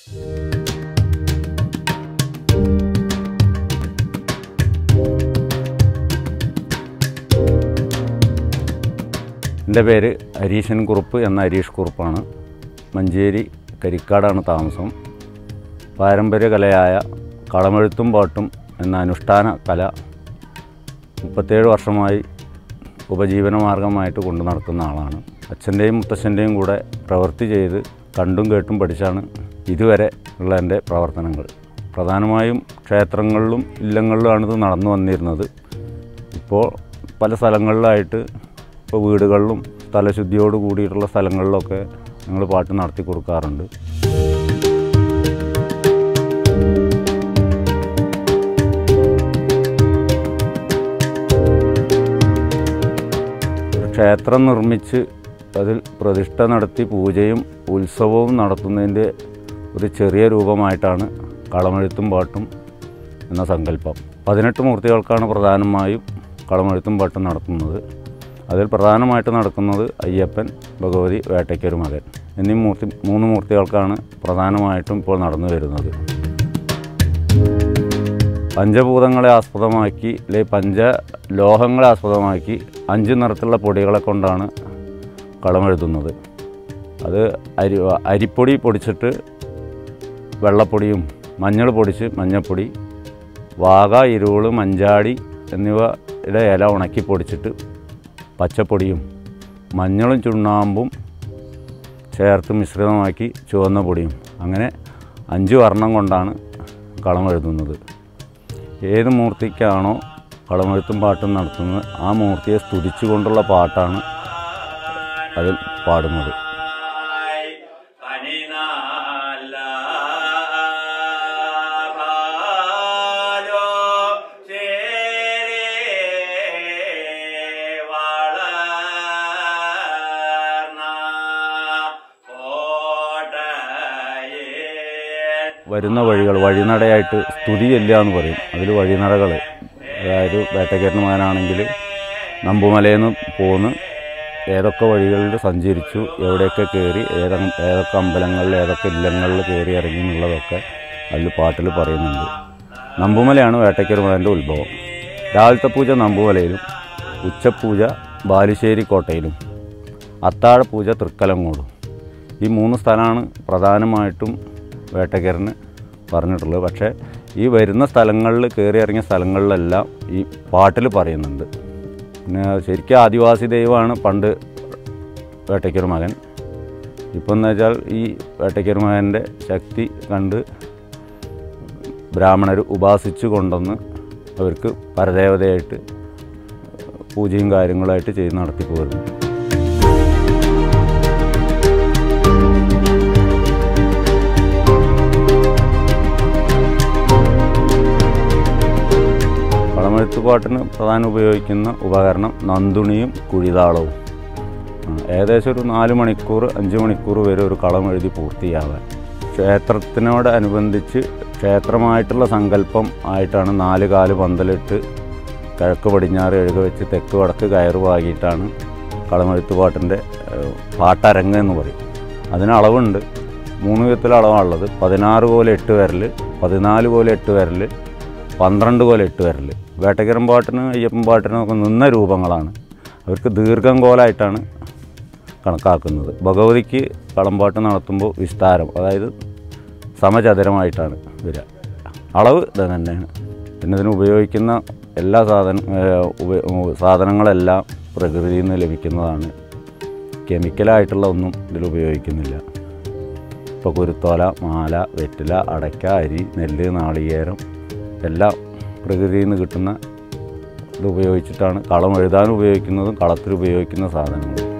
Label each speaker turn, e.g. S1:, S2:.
S1: എൻ്റെ പേര് ഹരീശൻ കുറുപ്പ് എന്ന ഹരീഷ് കുറുപ്പാണ് മഞ്ചേരി കരിക്കാടാണ് താമസം പാരമ്പര്യ കലയായ കളമെഴുത്തും പാട്ടും എന്ന അനുഷ്ഠാന കല മുപ്പത്തേഴ് വർഷമായി ഉപജീവന മാർഗമായിട്ട് കൊണ്ടു നടക്കുന്ന ആളാണ് അച്ഛൻ്റെയും മുത്തച്ഛൻ്റെയും കൂടെ പ്രവൃത്തി ചെയ്ത് കണ്ടും കേട്ടും പഠിച്ചാണ് ഇതുവരെ ഉള്ള എൻ്റെ പ്രവർത്തനങ്ങൾ പ്രധാനമായും ക്ഷേത്രങ്ങളിലും ഇല്ലങ്ങളിലുമാണ് ഇത് നടന്നു വന്നിരുന്നത് ഇപ്പോൾ പല സ്ഥലങ്ങളിലായിട്ട് ഇപ്പോൾ വീടുകളിലും സ്ഥലശുദ്ധിയോട് കൂടിയിട്ടുള്ള സ്ഥലങ്ങളിലൊക്കെ ഞങ്ങൾ പാട്ട് നടത്തി കൊടുക്കാറുണ്ട് ഒരു ക്ഷേത്രം നിർമ്മിച്ച് അതിൽ പ്രതിഷ്ഠ നടത്തി പൂജയും ഉത്സവവും നടത്തുന്നതിൻ്റെ ഒരു ചെറിയ രൂപമായിട്ടാണ് കളമെഴുത്തും പാട്ടും എന്ന സങ്കല്പം പതിനെട്ട് മൂർത്തികൾക്കാണ് പ്രധാനമായും കളമെഴുത്തും പാട്ടും നടത്തുന്നത് അതിൽ പ്രധാനമായിട്ട് നടക്കുന്നത് അയ്യപ്പൻ ഭഗവതി വേട്ടയ്ക്കൊരു മകൻ എന്നീ മൂർത്തി മൂന്ന് മൂർത്തികൾക്കാണ് പ്രധാനമായിട്ടും ഇപ്പോൾ നടന്നു വരുന്നത് പഞ്ചഭൂതങ്ങളെ ആസ്പദമാക്കി അല്ലെ പഞ്ചലോഹങ്ങളെ ആസ്പദമാക്കി അഞ്ച് നിറത്തിലുള്ള പൊടികളെ കൊണ്ടാണ് കളമെഴുതുന്നത് അത് അരി അരിപ്പൊടി പൊടിച്ചിട്ട് വെള്ളപ്പൊടിയും മഞ്ഞൾ പൊടിച്ച് മഞ്ഞൾപ്പൊടി വാക ഇരുള് മഞ്ചാടി എന്നിവയുടെ ഇല ഉണക്കി പൊടിച്ചിട്ട് പച്ചപ്പൊടിയും മഞ്ഞളും ചുണ്ണാമ്പും ചേർത്ത് മിശ്രിതമാക്കി ചുവന്ന പൊടിയും അങ്ങനെ അഞ്ച് വർണ്ണം കൊണ്ടാണ് കളമെഴുതുന്നത് ഏത് മൂർത്തിക്കാണോ കളമെഴുത്തും പാട്ടും നടത്തുന്നത് ആ മൂർത്തിയെ സ്തുതിച്ചുകൊണ്ടുള്ള പാട്ടാണ് അതിൽ പാടുന്നത് വരുന്ന വഴികൾ വഴിനടയായിട്ട് സ്തുതി ചെല്ലുക എന്ന് പറയും അതിൽ വഴിനടകൾ അതായത് വേട്ടക്കാരന് മകനാണെങ്കിൽ നമ്പുമലയിൽ നിന്ന് പോന്ന് ഏതൊക്കെ വഴികളിൽ സഞ്ചരിച്ചു എവിടെയൊക്കെ കയറി ഏതൊ ഏതൊക്കെ അമ്പലങ്ങളിൽ ഏതൊക്കെ ഇല്ലങ്ങളിൽ കയറി ഇറങ്ങി എന്നുള്ളതൊക്കെ അതിൽ പാട്ടിൽ പറയുന്നുണ്ട് നമ്പുമലയാണ് വേട്ടയ്ക്കർ മകൻ്റെ ഉത്ഭവം രാവിലത്തെ പൂജ നമ്പുമലയിലും ഉച്ചപൂജ ബാലുശ്ശേരി കോട്ടയിലും അത്താഴപൂജ തൃക്കലങ്ങോടും ഈ മൂന്ന് സ്ഥലമാണ് പ്രധാനമായിട്ടും വേട്ടക്കാരന് പറഞ്ഞിട്ടുള്ളത് പക്ഷേ ഈ വരുന്ന സ്ഥലങ്ങളിൽ കയറി ഇറങ്ങിയ സ്ഥലങ്ങളിലെല്ലാം ഈ പാട്ടിൽ പറയുന്നുണ്ട് പിന്നെ ശരിക്കും ആദിവാസി ദൈവമാണ് പണ്ട് വേട്ടയ്ക്കൊരു മകൻ ഇപ്പം എന്ന് വെച്ചാൽ ഈ വേട്ടയ്ക്കൊരു മകൻ്റെ ശക്തി കണ്ട് ബ്രാഹ്മണർ ഉപാസിച്ചു കൊണ്ടുവന്ന് അവർക്ക് പരദേവതയായിട്ട് പൂജയും കാര്യങ്ങളായിട്ട് ചെയ്ത് നടത്തി പോരുന്നു കളമെഴുത്തുപാട്ടിന് പ്രധാനം ഉപയോഗിക്കുന്ന ഉപകരണം നന്ദുണിയും കുഴിതാളവും ആണ്. ഏകദേശം ഒരു നാല് മണിക്കൂർ അഞ്ച് മണിക്കൂർ വരെ ഒരു കളം എഴുതി പൂർത്തിയാവാൻ ക്ഷേത്രത്തിനോടനുബന്ധിച്ച് ക്ഷേത്രമായിട്ടുള്ള സങ്കല്പം ആയിട്ടാണ് നാല് കാല് പന്തലിട്ട് കിഴക്ക് പടിഞ്ഞാറ് എഴുക വെച്ച് തെക്ക് വടക്ക് കയറ് പാകിയിട്ടാണ് കളമെഴുത്തുപാട്ടിൻ്റെ ഏഹ്, പാട്ടരങ്ങ് എന്ന് പറയും അതിന് അളവുണ്ട് മൂന്ന് വിധത്തിലെ അളവാണുള്ളത് പതിനാറ് കോല് എട്ട് വിരൽ പതിനാല് കോല് എട്ട് വിരൽ പന്ത്രണ്ട് കോല് എട്ട് വിരൽ വേട്ടക്കരം പാട്ടിന് അയ്യപ്പൻ പാട്ടിനും ഒക്കെ നിന്ന രൂപങ്ങളാണ് അവർക്ക് ദീർഘം കോലായിട്ടാണ് കണക്കാക്കുന്നത് ഭഗവതിക്ക് കളമ്പാട്ട് നടത്തുമ്പോൾ വിസ്താരം അതായത് സമചതുരമായിട്ടാണ് വരിക അളവ് ഇത് തന്നെയാണ് പിന്നെ ഇതിന് ഉപയോഗിക്കുന്ന എല്ലാ സാധന ഏഹ് ഉപ- സാധനങ്ങളെല്ലാം പ്രകൃതിയിൽ നിന്ന് ലഭിക്കുന്നതാണ് കെമിക്കലായിട്ടുള്ള ഒന്നും ഇതിൽ ഉപയോഗിക്കുന്നില്ല ഇപ്പോൾ കുരുത്തോല മാല വെറ്റില അടയ്ക്ക അരി നെല്ല് നാളികേരം എല്ലാം പ്രകൃതിയിൽ നിന്ന് കിട്ടുന്ന ഇത് ഉപയോഗിച്ചിട്ടാണ് കളം എഴുതാൻ ഉപയോഗിക്കുന്നതും കളത്തിൽ ഉപയോഗിക്കുന്ന സാധനങ്ങളും